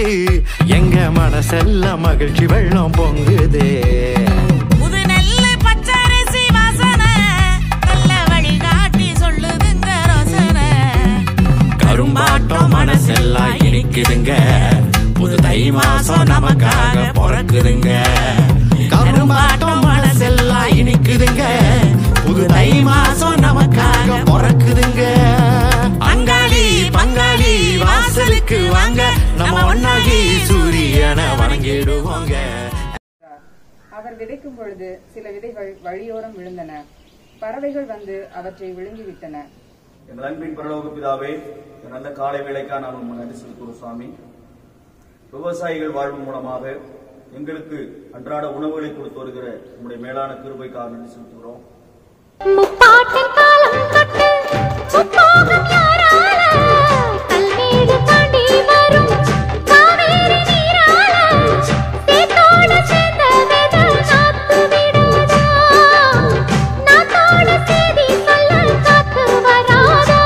எங்க மனசெல்லாம் மகிழ்ச்சி வெள்ளம் பொங்குதே புது நெல்லு பச்சரிசி வாசனை நல்ல வழிகாட்டி சொல்லுதுங்க ரோசனை கரும்பாட்டம் மனசெல்லாம் இனிக்குதுங்க புது தை மாசம் நமக்காக பிறக்குதுங்க கரும்பாட்டம் மனசெல்லாம் இனிக்குதுங்க புது தை மாசம் நமக்காக பிறக்குதுங்க அங்காளி பங்காளி வாசலுக்கு வாங்க நம்ம ஒன்னாகி சூரியனை வணங்கிடுவோங்க அவர் விதைக்கும் பொழுது சில விதைகள் வழியோரம் விழுந்தன பறவைகள் வந்து அவற்றை விழுங்கிவிட்டன எங்கள் அன்பின் பரலோக பிதாவே இந்த நல்ல காலை வேலைக்கா நாம் உம்மை நன்றி செலுத்துகிறோம் சுவாமி விவசாயிகள் வாழ்வு மூலமாக எங்களுக்கு அன்றாட உணவுகளை கொடுத்து வருகிற உங்களுடைய மேலான கிருபைக்காக நன்றி செலுத்துகிறோம் முப்பாட்டின் காலம் தொட்டு முப்போகம் யாரால கல்மேடு தாண்டி வரும் காவேரி நீரால சேத்தோட சேர்ந்த வெத காத்து விடாதா நாத்தோட செய்தி சொல்ல காத்து வராதா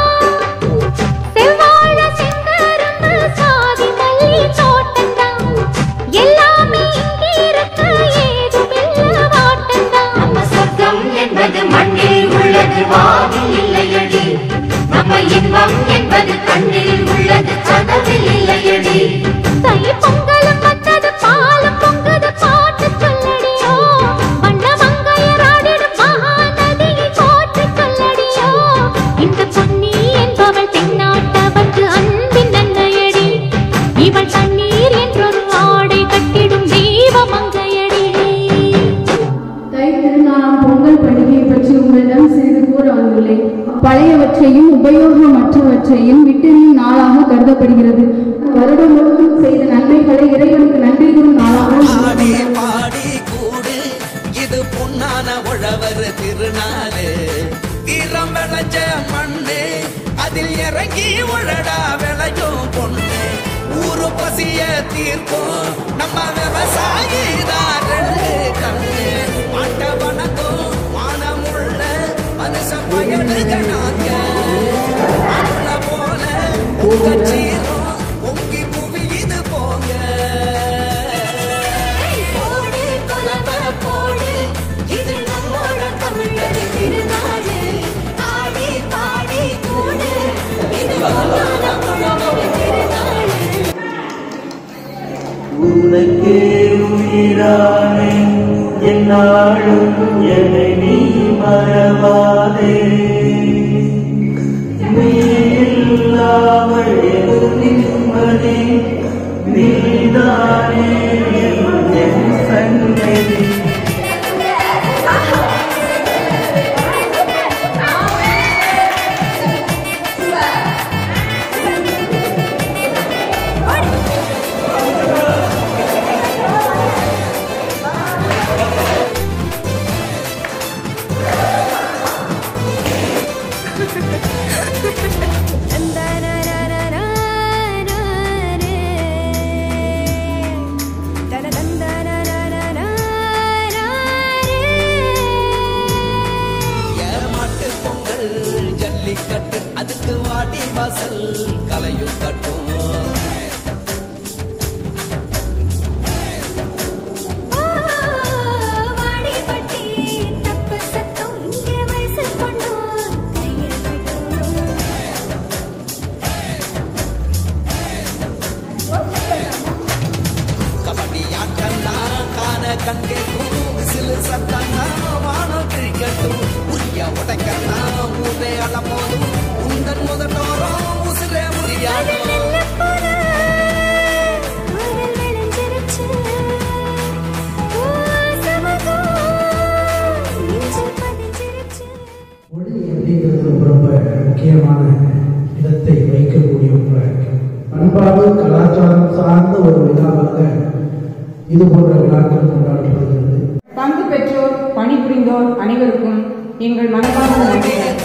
செவ்வாழ செங்கரும்பு சாதி மல்லி தோட்டந்தான் எல்லாமே இங்கிருக்கு ஏதுமில்ல வாட்டந்தான் நம்ம சொர்க்கம் என்பது மண்ணில் உள்ளது வாவில் இல்லையடி நம்ம இன்பம் என்பது கண்ணில் உள்ளது கனவில் இல்லையடி தை பொங்கலும் வந்தது பாலும் பொங்குது பாட்டு சொல்லடியோ வண்ண மங்கையராடிடும் மகாநதியை போற்றி சொல்லடியோ இந்த பொன்னி என்பவள் தென்னாட்டவர்க்கு அன்பின் நன்மையடி இவள் தண்ணீர் என்றொரு ஆடை கட்டிடும் தெய்வ மங்கையடி தை திருநாளாம் பொங்கல் பண்டிகை பற்றி உங்களிடம் சிறிது கூற வந்துள்ளேன் பழையவற்றையும் உபயோகமற்றவற்றையும் விட்டெறியும் நாளாக கருதப்படுகிறது வருடம் முழுவதும் செய்த நன்மைகளை இறைவனுக்கு நன்றி கூறும் நாளாகவும் பாடி பாடி கூடு இது பொன்னான உழவர் திருநாளு தீரம் விளைஞ்ச மண்ணு அதில் இறங்கி உழடா விளையும் பொண்ணு ஊரு பசிய தீர்க்கும் நம்ம விவசாயி தான் ரெண்டு கண்ணு மாட்ட வணக்கம் மானமுள்ள மனுஷன் பயனுகனாங்க அருள போல உங்க சீரம் பொங்கி குவியுது போங்க போடு குலவ போடு இது நம்மோட தமிழர் திருநாடு ஆடி பாடி கூடு இது பொன்னான உழவர் திருநாடு உனக்கே உயிரானே என்னாலும் என்னை நீ மறவாதே நீ இல்லாமல் என் நிம்மதி நீதானே என் சன்னதி ஏமாட்டு பொங்கல் ஜல்லிக்கட்டு அதுக்கு வாடி வாசல் கலையும் கட்டும் வாடிப்பட்டி தப்பு சத்தம் இங்கே வயசு கொண்டோம் கையில் கட்டும் கபடி ஆட்டம்தான் காண கண்கேட்கும் விசிலு சத்தம்தான் வானம் கிழிக்கட்டும் உரிய உடைக்கத்தான் ஊரே அலமோதும் உந்தன் முதட்டோரம் உசிரே முடியாது மொழி அப்படிங்கிறது ரொம்ப ரொம்ப முக்கியமான இடத்தை வைக்கக்கூடிய ஒன்றாக இருக்கு பண்பாடு கலாச்சாரம் சார்ந்த ஒரு விழாவாக இது போன்ற விழாக்கள் கொண்டாடப்படுகிறது பங்கு பெற்றோர் பணிபுரிந்தோர் அனைவருக்கும் எங்கள் மனமார்ந்த நன்றிகள்